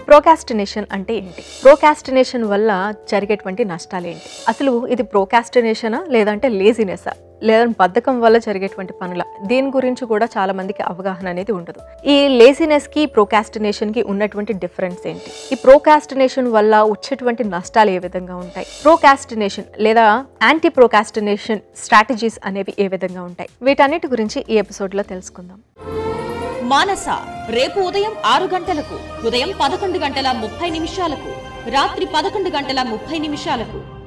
procrastination అంటే ఏంటి procrastination వల్ల జరిగేటువంటి నష్టాలు ఏంటి అసలు ఇది ప్రోకాస్టినేషనా లేదంటే లేజినెస్సా లేదా బద్ధకం వల్ల జరిగేటువంటి పనుల దీని గురించి కూడా చాలా మందికి అవగాహన అనేది ఉండదు ఈ లేజినెస్ కి ప్రోకాస్టినేషన్ కి ఉన్నటువంటి డిఫరెన్స్ ఏంటి ఈ ప్రోకాస్టినేషన్ వల్ల వచ్చేటువంటి నష్టాలు ఏ విధంగా ఉంటాయి ప్రోకాస్టినేషన్ లేదా యాంటీ ప్రోకాస్టినేషన్ స్ట్రాటజీస్ అనేవి ఏ విధంగా ఉంటాయి వీటన్నిటి గురించి ఈ ఎపిసోడ్ లో తెలుసుకుందాం మానస రేపు ఉదయం ఆరు గంటలకు ఉదయం పదకొండు గంటల ముప్పై నిమిషాలకు రాత్రి పదకొండు గంటల ముప్పై నిమిషాలకు